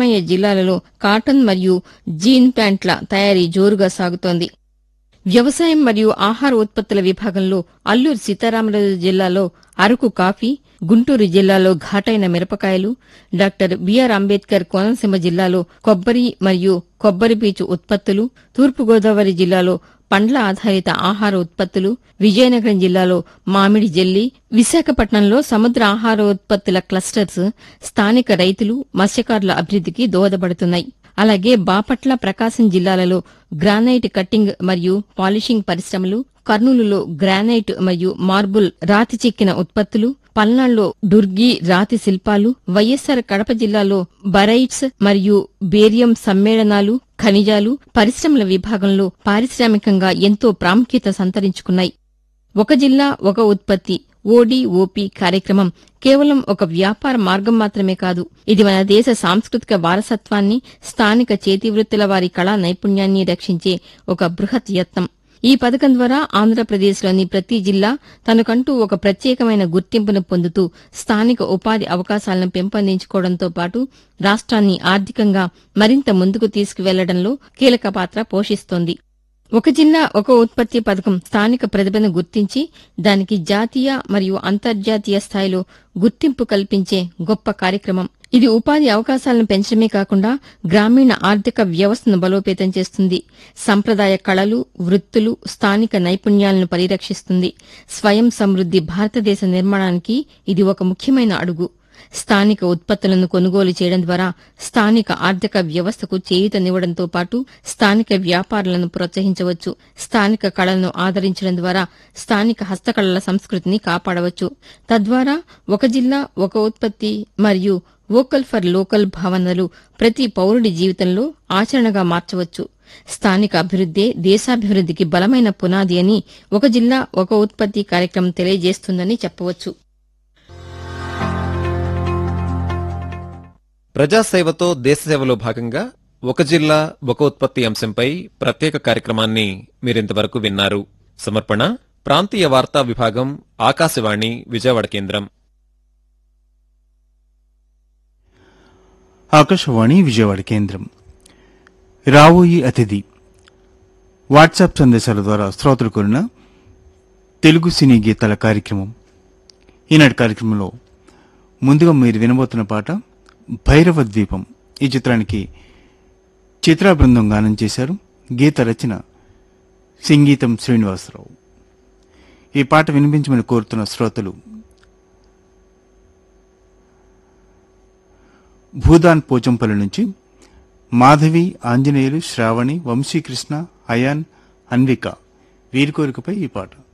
ఈశాన్య జిల్లాలలో కాటన్ మరియు జీన్ ప్యాంట్ల తయారీ జోరుగా సాగుతోంది వ్యవసాయం మరియు ఆహార ఉత్పత్తుల విభాగంలో అల్లూరు సీతారామరాజు జిల్లాలో అరకు కాఫీ గుంటూరు జిల్లాలో ఘాటైన మిరపకాయలు డాక్టర్ బిఆర్ అంబేద్కర్ కోనసీమ జిల్లాలో కొబ్బరి మరియు కొబ్బరి పీచు ఉత్పత్తులు తూర్పుగోదావరి జిల్లాలో పండ్ల ఆధారిత ఆహార ఉత్పత్తులు విజయనగరం జిల్లాలో మామిడి జెల్లి విశాఖపట్నంలో సముద్ర ఆహార ఉత్పత్తుల క్లస్టర్స్ స్థానిక రైతులు మత్స్యకారుల అభివృద్ధికి దోహదపడుతున్నాయి అలాగే బాపట్ల ప్రకాశం జిల్లాలలో గ్రానైట్ కట్టింగ్ మరియు పాలిషింగ్ పరిశ్రమలు కర్నూలులో గ్రానైట్ మరియు మార్బుల్ రాతి చెక్కిన ఉత్పత్తులు పల్నాడులో డుర్గి రాతి శిల్పాలు వైఎస్సార్ కడప జిల్లాలో బరైట్స్ మరియు బేరియం సమ్మేళనాలు ఖనిజాలు పరిశ్రమల విభాగంలో పారిశ్రామికంగా ఎంతో ప్రాముఖ్యత సంతరించుకున్నాయి ఒక జిల్లా ఒక ఉత్పత్తి ఓడిఓపి కార్యక్రమం కేవలం ఒక వ్యాపార మార్గం మాత్రమే కాదు ఇది మన దేశ సాంస్కృతిక వారసత్వాన్ని స్థానిక చేతివృత్తుల వారి కళా నైపుణ్యాన్ని రక్షించే ఒక బృహత్ యత్నం ఈ పథకం ద్వారా ఆంధ్రప్రదేశ్లోని ప్రతి జిల్లా తనకంటూ ఒక ప్రత్యేకమైన గుర్తింపును పొందుతూ స్థానిక ఉపాధి అవకాశాలను పెంపొందించుకోవడంతో పాటు రాష్ట్రాన్ని ఆర్థికంగా మరింత ముందుకు తీసుకువెళ్లడంలో కీలక పాత్ర పోషిస్తోంది ఒక జిల్లా ఒక ఉత్పత్తి పథకం స్థానిక ప్రతిభను గుర్తించి దానికి జాతీయ మరియు అంతర్జాతీయ స్థాయిలో గుర్తింపు కల్పించే గొప్ప కార్యక్రమం ఇది ఉపాధి అవకాశాలను పెంచడమే కాకుండా గ్రామీణ ఆర్థిక వ్యవస్థను బలోపేతం చేస్తుంది సంప్రదాయ కళలు వృత్తులు స్థానిక నైపుణ్యాలను పరిరక్షిస్తుంది స్వయం సమృద్ది భారతదేశ నిర్మాణానికి ఇది ఒక ముఖ్యమైన అడుగు స్థానిక ఉత్పత్తులను కొనుగోలు చేయడం ద్వారా స్థానిక ఆర్థిక వ్యవస్థకు చేయూతనివ్వడంతో పాటు స్థానిక వ్యాపారులను ప్రోత్సహించవచ్చు స్థానిక కళలను ఆదరించడం ద్వారా స్థానిక హస్తకళల సంస్కృతిని కాపాడవచ్చు తద్వారా ఒక జిల్లా ఒక ఉత్పత్తి మరియు వోకల్ ఫర్ లోకల్ భావనలు ప్రతి పౌరుడి జీవితంలో ఆచరణగా మార్చవచ్చు స్థానిక అభివృద్దే దేశాభివృద్ధికి బలమైన పునాది అని ఒక జిల్లా ఒక ఉత్పత్తి కార్యక్రమం తెలియజేస్తుందని చెప్పవచ్చు ప్రజాసేవతో దేశసేవలో భాగంగా ఒక జిల్లా ఒక ఉత్పత్తి అంశంపై ప్రత్యేక కార్యక్రమాన్ని మీరింతవరకు విన్నారు సమర్పణ ప్రాంతీయ వార్తా విభాగం ఆకాశవాణి విజయవాడ కేంద్రం ఆకాశవాణి విజయవాడ కేంద్రం రావోయి అతిథి వాట్సాప్ సందేశాల ద్వారా శ్రోతలు కోరిన తెలుగు సినీ గీతాల కార్యక్రమం ఈనాటి కార్యక్రమంలో ముందుగా మీరు వినబోతున్న పాట భైరవ ద్వీపం ఈ చిత్రానికి చిత్రా బృందం గానం చేశారు గీత రచన సంగీతం శ్రీనివాసరావు ఈ పాట వినిపించమని కోరుతున్న శ్రోతలు భూదాన్ పోచంపల్లి నుంచి మాధవి ఆంజనేయులు శ్రావణి వంశీకృష్ణ అయాన్ అన్విక వీరి కోరికపై ఈ పాట